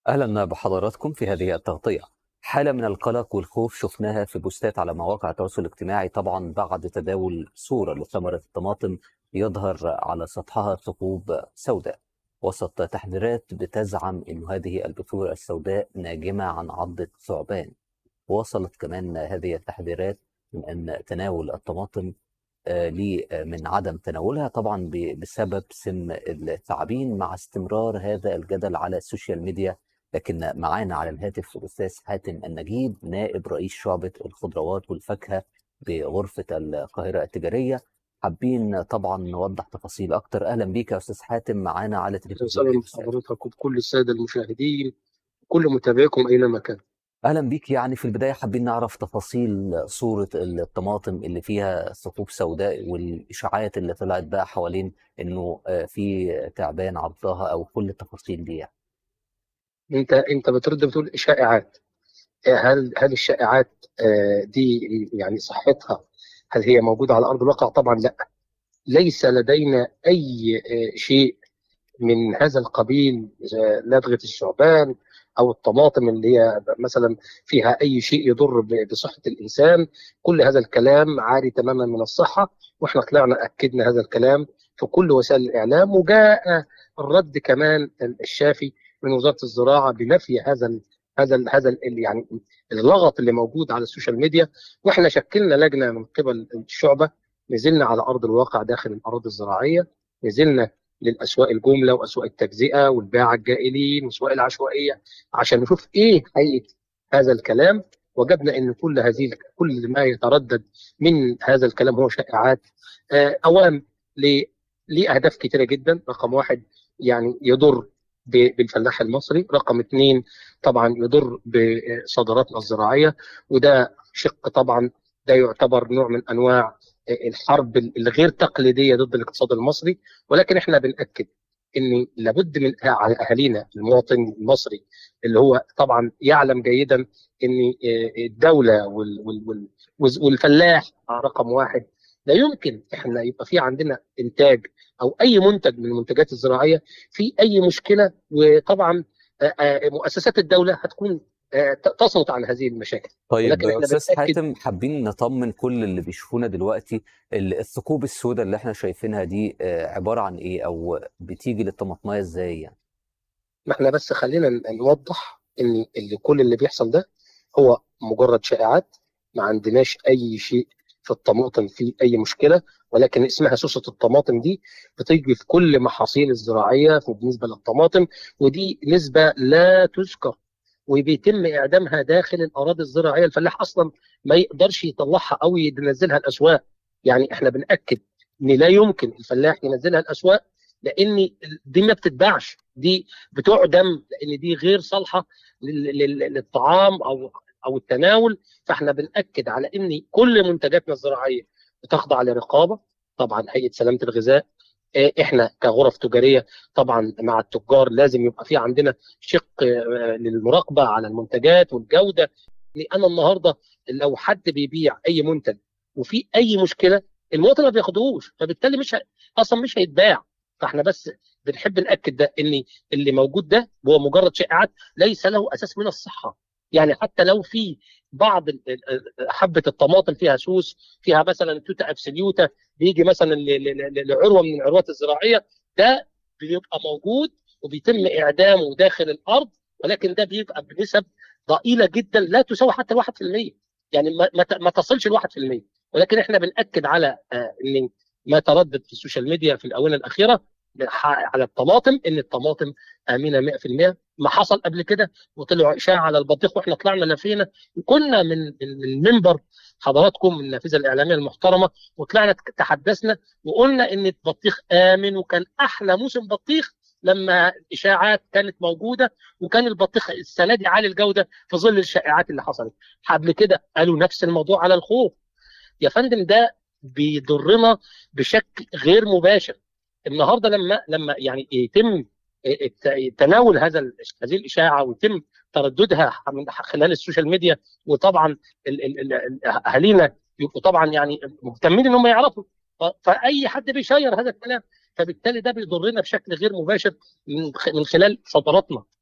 أهلا بحضراتكم في هذه التغطية حالة من القلق والخوف شفناها في بوستات على مواقع التواصل الاجتماعي طبعا بعد تداول صورة لثمرة الطماطم يظهر على سطحها ثقوب سوداء وسط تحذيرات بتزعم أن هذه البذور السوداء ناجمة عن عضة ثعبان وصلت كمان هذه التحذيرات من أن تناول الطماطم آه، لي آه، من عدم تناولها طبعا ب- بسبب سم الثعابين مع استمرار هذا الجدل على السوشيال ميديا لكن معانا على الهاتف الأستاذ حاتم النجيب نائب رئيس شعبة الخضروات والفاكهة بغرفة القاهرة التجارية حابين طبعا نوضح تفاصيل أكتر أهلا بيك يا أستاذ حاتم معانا على أهلا تلفزيون وسهلا الإنسان بحضرتك وبكل السادة المشاهدين كل متابعيكم أينما كان أهلا بيك يعني في البداية حابين نعرف تفاصيل صورة الطماطم اللي فيها ثقوب سوداء والإشاعات اللي طلعت بقى حوالين إنه آه، في تعبان عضها أو كل التفاصيل دي يعني. أنت أنت بترد بتقول شائعات هل هل الشائعات آه، دي يعني صحتها هل هي موجودة على أرض الواقع؟ طبعا لا ليس لدينا أي آه، شيء من هذا القبيل آه، لدغة الثعبان أو الطماطم اللي هي مثلا فيها أي شيء يضر ب- بصحة الإنسان كل هذا الكلام عاري تماما من الصحة وإحنا طلعنا أكدنا هذا الكلام في كل وسائل الإعلام وجاء الرد كمان الشافي من وزارة الزراعة بنفي هذا ال هذا ال هذا ال يعني اللغط اللي موجود على السوشيال ميديا واحنا شكلنا لجنه من قبل الشعبه نزلنا على ارض الواقع داخل الاراضي الزراعيه نزلنا للاسواق الجمله واسواق التجزئه والباعه الجائلين والاسواق العشوائيه عشان نشوف ايه حقيقه هذا الكلام وجدنا ان كل هذه كل ما يتردد من هذا الكلام هو شائعات آه، اوام ل- لاهداف كثيره جدا رقم واحد يعني يضر ب- بالفلاح المصري رقم اثنين طبعا يضر بصادراتنا الزراعيه وده شق طبعا ده يعتبر نوع من انواع الحرب الغير تقليديه ضد الاقتصاد المصري ولكن احنا بناكد ان لابد من على اهالينا المواطن المصري اللي هو طبعا يعلم جيدا ان الدوله وال- وال- وال- والفلاح رقم واحد لا يمكن احنا يبقى في عندنا انتاج او اي منتج من المنتجات الزراعيه في اي مشكله وطبعا آه، آه، مؤسسات الدوله هتكون آه، تصمت عن هذه المشاكل طيب ولكن احنا أستاذ بنأكد حاتم حابين نطمن كل اللي بيشوفونا دلوقتي ال- الثقوب السوداء اللي احنا شايفينها دي آه، عبارة عن إيه أو بتيجي للطماطماية إزاي يعني ما احنا بس خلينا ن- نوضح ان اللي كل اللي بيحصل ده هو مجرد شائعات ما عندناش اي شيء في الطماطم فيه اي مشكله ولكن اسمها سوسه الطماطم دي بتيجي في كل محاصيل الزراعيه بالنسبه للطماطم ودي نسبه لا تذكر وبيتم اعدامها داخل الاراضي الزراعيه الفلاح اصلا ما يقدرش يطلعها او ينزلها الاسواق يعني احنا بناكد ان لا يمكن الفلاح ينزلها الاسواق لان دي ما بتتباعش دي بتعدم لان دي غير صالحه لل- لل- للطعام او او التناول فاحنا بناكد على ان كل منتجاتنا الزراعيه بتخضع لرقابه طبعا هيئه سلامه الغذاء آه، احنا كغرف تجاريه طبعا مع التجار لازم يبقى في عندنا شق آه، للمراقبه على المنتجات والجوده لأن انا النهارده لو حد بيبيع اي منتج وفي اي مشكله المواطن ما بياخدهوش فبالتالي مش ه... اصلا مش هيتباع فاحنا بس بنحب ناكد ده ان اللي موجود ده هو مجرد شائعات ليس له اساس من الصحه يعني حتى لو في بعض ال- ال- ال- حبه الطماطم فيها سوس فيها مثلا توتا ابسوليوتا بيجي مثلا ل- ل- ل- لعروه من العروات الزراعيه ده بيبقى موجود وبيتم اعدامه داخل الارض ولكن ده بيبقى بنسب ضئيله جدا لا تساوي حتى ال 1% يعني ما, ما ت- ما تصلش ل 1% ولكن احنا بناكد على آه، ان ما تردد في السوشيال ميديا في الاونه الاخيره ح- على الطماطم ان الطماطم امنه 100% ما حصل قبل كده وطلعوا اشاعه على البطيخ واحنا طلعنا لفينا وكنا من من المنبر حضراتكم من النافذه الاعلاميه المحترمه وطلعنا تحدثنا وقلنا ان البطيخ امن وكان احلى موسم بطيخ لما الاشاعات كانت موجوده وكان البطيخ السنه دي عالي الجوده في ظل الشائعات اللي حصلت قبل كده قالوا نفس الموضوع على الخوخ يا فندم ده بيضرنا بشكل غير مباشر النهارده لما لما يعني يتم الت- تناول هذا ال- هذه الاشاعه ويتم ترددها من خلال السوشيال ميديا وطبعا ال- ال- ال- ال- اهالينا يبقوا طبعا يعني مهتمين ان هم يعرفوا ف- فاي حد بيشير هذا الكلام فبالتالي ده بيضرنا بشكل غير مباشر من خ- من خلال صدراتنا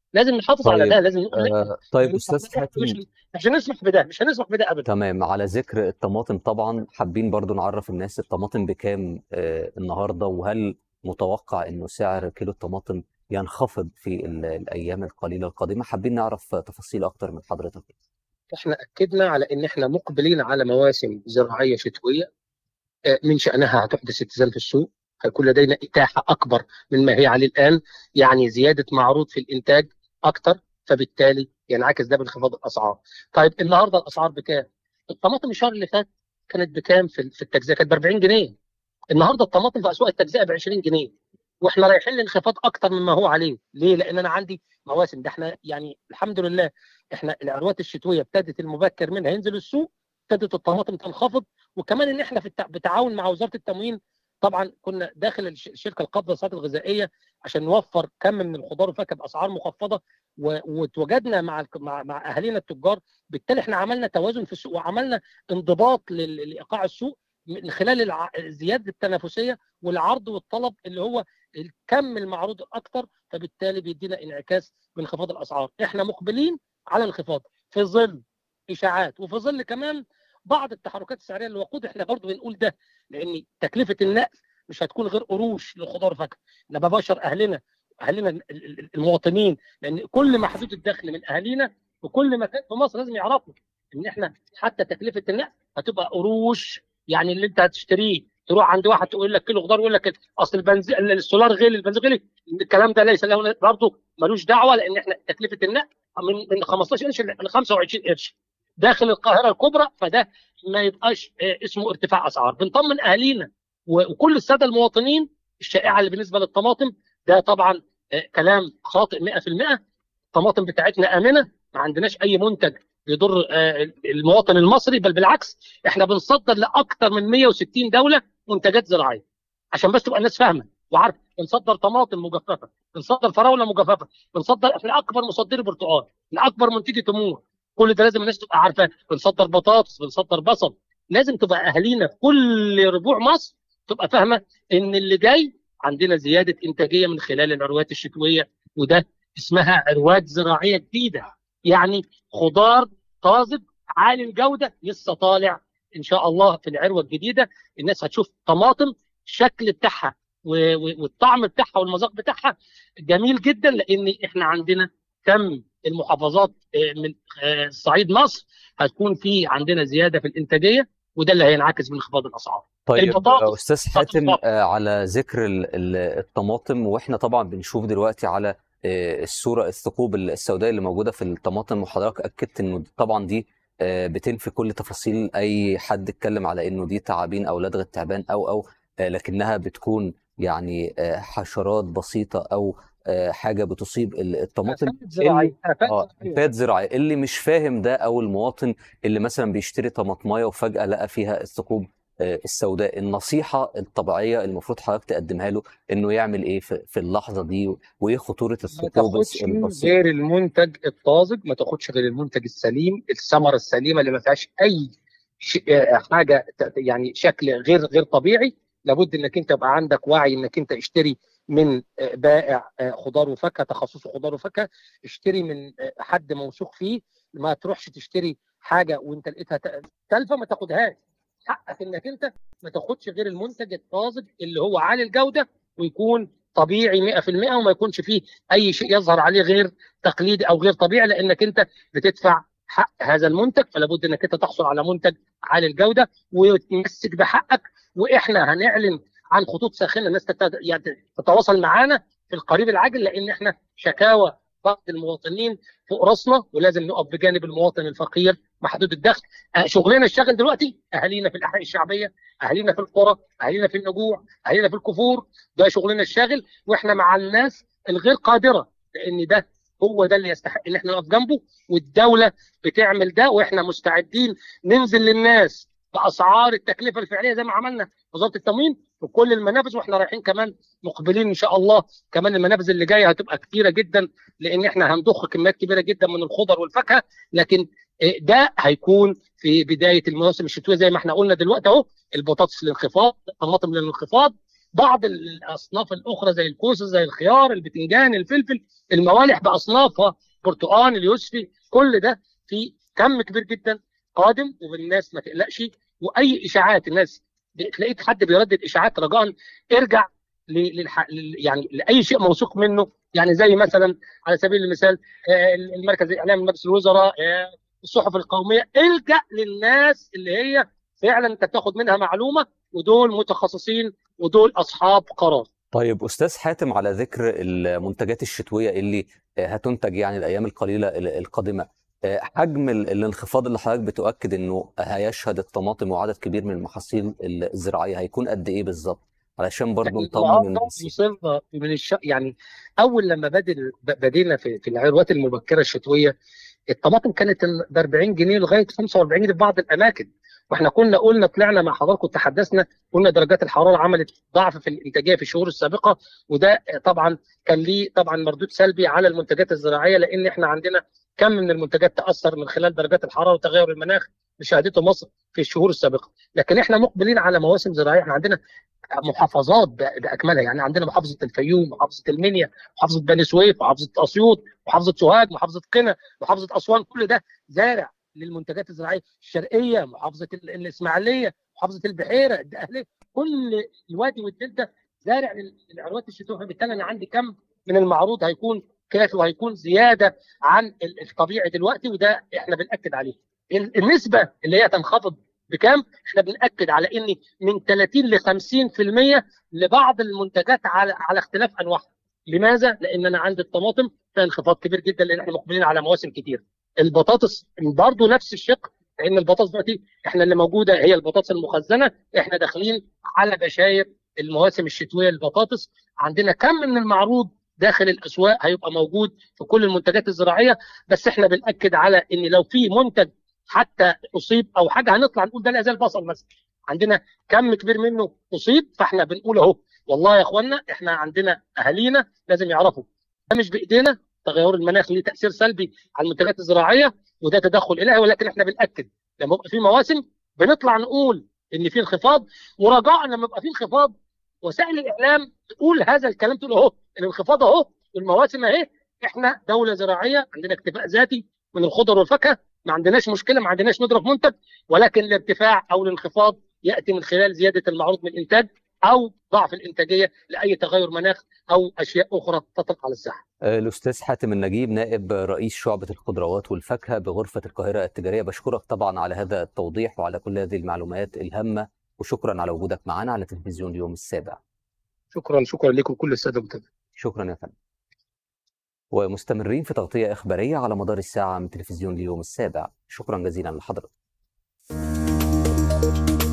لازم نحافظ على طيب ده لازم نقول لا آه طيب مش استاذ حاتم مش مش هنسمح بده مش هنسمح بده ابدا تمام على ذكر الطماطم طبعا حابين برضو نعرف الناس الطماطم بكام آه النهارده وهل متوقع انه سعر كيلو الطماطم ينخفض في ال- الايام القليله القادمه حابين نعرف تفاصيل اكتر من حضرتك احنا اكدنا على ان احنا مقبلين على مواسم زراعيه شتويه آه، من شانها هتحدث اتزان في السوق هيكون لدينا اتاحه اكبر من ما هي عليه الان يعني زياده معروض في الانتاج اكتر فبالتالي ينعكس ده بانخفاض الاسعار. طيب النهارده الاسعار بكام؟ الطماطم الشهر اللي فات كانت بكام في في التجزئه؟ كانت ب 40 جنيه. النهارده الطماطم في اسواق التجزئه ب 20 جنيه. واحنا رايحين لانخفاض اكتر مما هو عليه، ليه؟ لان انا عندي مواسم ده احنا يعني الحمد لله احنا العروات الشتويه ابتدت المبكر منها ينزل السوق ابتدت الطماطم تنخفض وكمان ان احنا في التع... بتعاون مع وزاره التموين طبعا كنا داخل الش- الشركه القابضه للصناعات الغذائيه عشان نوفر كم من الخضار والفاكهه باسعار مخفضه و... وتواجدنا مع الك- مع مع اهالينا التجار بالتالي احنا عملنا توازن في السوق وعملنا انضباط لل... لايقاع السوق من خلال الع... زياده التنافسيه والعرض والطلب اللي هو الكم المعروض اكتر فبالتالي بيدينا انعكاس بانخفاض الاسعار احنا مقبلين على انخفاض في ظل اشاعات وفي ظل كمان بعض التحركات السعريه للوقود احنا برضو بنقول ده لان تكلفه النقل مش هتكون غير قروش للخضار والفاكهه انا ببشر اهلنا اهلنا ال- ال- المواطنين لان كل محدود الدخل من اهالينا في كل مكان في مصر لازم يعرفوا ان احنا حتى تكلفه النقل هتبقى قروش يعني اللي انت هتشتريه تروح عند واحد تقول لك كيلو خضار يقول لك اصل البنزين السولار غلي البنزين غلي الكلام ده ليس له برضه ملوش دعوه لان احنا تكلفه النقل من من 15 قرش ل 25 قرش داخل القاهره الكبرى فده ما يبقاش آه، اسمه ارتفاع اسعار بنطمن اهالينا و- وكل الساده المواطنين الشائعه اللي بالنسبه للطماطم ده طبعا آه، كلام خاطئ 100% الطماطم بتاعتنا امنه ما عندناش اي منتج يضر آه، المواطن المصري بل بالعكس احنا بنصدر لاكثر من 160 دوله منتجات زراعيه عشان بس تبقى الناس فاهمه وعارف بنصدر طماطم مجففه بنصدر فراوله مجففه بنصدر احنا اكبر مصدر برتقال من اكبر منتجي تمور كل ده لازم الناس تبقى عارفه بنصدر بطاطس بنصدر بصل لازم تبقى اهالينا في كل ربوع مصر تبقى فاهمه ان اللي جاي عندنا زياده انتاجيه من خلال العروات الشتويه وده اسمها عروات زراعيه جديده يعني خضار طازج عالي الجوده لسه طالع ان شاء الله في العروه الجديده الناس هتشوف طماطم الشكل بتاعها و- و- والطعم بتاعها والمذاق بتاعها جميل جدا لان احنا عندنا كم المحافظات آه، من آه، صعيد مصر هتكون في عندنا زياده في الانتاجيه وده اللي هينعكس بانخفاض الاسعار. طيب البطاطس استاذ حاتم هتنخفض. آه، على ذكر ال- ال- الطماطم واحنا طبعا بنشوف دلوقتي على آه، الصوره الثقوب السوداء اللي موجوده في الطماطم وحضرتك اكدت انه طبعا دي آه، بتنفي كل تفاصيل اي حد اتكلم على انه دي تعابين او لدغه تعبان او او آه، لكنها بتكون يعني آه، حشرات بسيطه او آه، حاجه بتصيب ال- الطماطم آفات زراعيه آفات اه زراعيه آفات زراعية اللي مش فاهم ده او المواطن اللي مثلا بيشتري طماطمايه وفجأة لقى فيها الثقوب آه، السوداء النصيحة الطبيعية المفروض حضرتك تقدمها له انه يعمل ايه في في اللحظة دي وايه خطورة ما الثقوب تاخدش البسيطة غير المنتج الطازج ما تاخدش غير المنتج السليم الثمره السليمه اللي ما فيهاش اي ش... آه، حاجه ت- يعني شكل غير غير طبيعي لابد انك انت يبقى عندك وعي انك انت اشتري من آه، بائع آه، خضار وفاكهه تخصصه خضار وفاكهه اشتري من آه، حد موثوق فيه ما تروحش تشتري حاجه وانت لقيتها ت- تالفه ما تاخدهاش حقك انك انت ما تاخدش غير المنتج الطازج اللي هو عالي الجوده ويكون طبيعي 100% وما يكونش فيه اي شيء يظهر عليه غير تقليدي او غير طبيعي لانك انت بتدفع حق هذا المنتج فلا بد انك انت تحصل على منتج عالي الجوده وتمسك بحقك واحنا هنعلن عن خطوط ساخنه الناس تت- يعني تتواصل معانا في القريب العاجل لان احنا شكاوى بعض المواطنين فوق راسنا ولازم نقف بجانب المواطن الفقير محدود الدخل آه، شغلنا الشاغل دلوقتي اهالينا في الاحياء الشعبيه اهالينا في القرى اهالينا في النجوع اهالينا في الكفور ده شغلنا الشاغل واحنا مع الناس الغير قادره لان ده هو ده اللي يستحق ان احنا نقف جنبه والدوله بتعمل ده واحنا مستعدين ننزل للناس باسعار التكلفه الفعليه زي ما عملنا في وزاره التموين في كل المنافذ واحنا رايحين كمان مقبلين ان شاء الله كمان المنافذ اللي جايه هتبقى كتيره جدا لان احنا هنضخ كميات كبيره جدا من الخضر والفاكهه لكن آه، ده هيكون في بدايه المواسم الشتويه زي ما احنا قلنا دلوقتي اهو البطاطس للانخفاض الطماطم للانخفاض بعض الاصناف الاخرى زي الكوسه زي الخيار البتنجان الفلفل الموالح باصنافها برتقان اليوسفي كل ده في كم كبير جدا قادم والناس ما تقلقش واي اشاعات الناس تلاقيك حد بيردد اشاعات رجاء ارجع للح... يعني لاي شيء موثوق منه يعني زي مثلا على سبيل المثال المركز الاعلامي مجلس الوزراء الصحف القوميه الجا للناس اللي هي فعلا انت تاخد منها معلومه ودول متخصصين ودول اصحاب قرار طيب استاذ حاتم على ذكر المنتجات الشتويه اللي هتنتج يعني الايام القليله القادمه حجم الانخفاض اللي حضرتك بتؤكد انه هيشهد الطماطم وعدد كبير من المحاصيل الزراعيه هيكون قد ايه بالظبط علشان برضه يعني نطمن الناس وصلنا من الش... يعني اول لما بدل بدينا في في العروات المبكره الشتويه الطماطم كانت ب 40 جنيه لغايه 45 جنيه في بعض الاماكن واحنا كنا قلنا طلعنا مع حضراتكم تحدثنا قلنا درجات الحراره عملت ضعف في الانتاجيه في الشهور السابقه وده طبعا كان ليه طبعا مردود سلبي على المنتجات الزراعيه لان احنا عندنا كم من المنتجات تاثر من خلال درجات الحراره وتغير المناخ اللي شهدته مصر في الشهور السابقه لكن احنا مقبلين على مواسم زراعيه احنا عندنا محافظات باكملها يعني عندنا محافظه الفيوم محافظه المنيا محافظه بني سويف محافظه اسيوط محافظه سوهاج محافظه قنا محافظه اسوان كل ده زارع للمنتجات الزراعيه الشرقيه محافظه الاسماعيليه محافظه البحيره الدقهليه كل الوادي والدلتا زارع للعروات الشتويه فبالتالي انا عندي كم من المعروض هيكون كافي وهيكون زياده عن الطبيعي دلوقتي وده احنا بناكد عليه النسبه اللي هي تنخفض بكام؟ احنا بناكد على ان من 30 ل 50% لبعض المنتجات على على اختلاف انواعها. لماذا؟ لان انا عندي الطماطم فيها انخفاض كبير جدا لان احنا مقبلين على مواسم كتير. البطاطس برضه نفس الشق لان البطاطس دلوقتي احنا اللي موجوده هي البطاطس المخزنه احنا داخلين على بشاير المواسم الشتويه للبطاطس عندنا كم من المعروض داخل الاسواق هيبقى موجود في كل المنتجات الزراعيه بس احنا بناكد على ان لو في منتج حتى اصيب او حاجه هنطلع نقول ده لا زال البصل مثلا عندنا كم كبير منه اصيب فاحنا بنقول اهو والله يا اخوانا احنا عندنا اهالينا لازم يعرفوا ده مش بايدينا تغير المناخ ليه تاثير سلبي على المنتجات الزراعيه وده تدخل الهي ولكن احنا بناكد لما يبقى في مواسم بنطلع نقول ان في انخفاض ورجاء لما يبقى في انخفاض وسائل الاعلام تقول هذا الكلام تقول اهو الانخفاض اهو المواسم اهي احنا دوله زراعيه عندنا اكتفاء ذاتي من الخضر والفاكهه ما عندناش مشكله ما عندناش ندرك منتج ولكن الارتفاع او الانخفاض ياتي من خلال زياده المعروض من الانتاج او ضعف الانتاجيه لاي تغير مناخ او اشياء اخرى تطرق على الساحه. الاستاذ حاتم النجيب نائب رئيس شعبه الخضروات والفاكهه بغرفه القاهره التجاريه بشكرك طبعا على هذا التوضيح وعلى كل هذه المعلومات الهامه وشكرا على وجودك معنا على تلفزيون اليوم السابع. شكرا شكرا لكم كل الساده المتابعين. شكرا يا فندم. ومستمرين في تغطية إخبارية على مدار الساعة من تلفزيون اليوم السابع شكرا جزيلا لحضرتك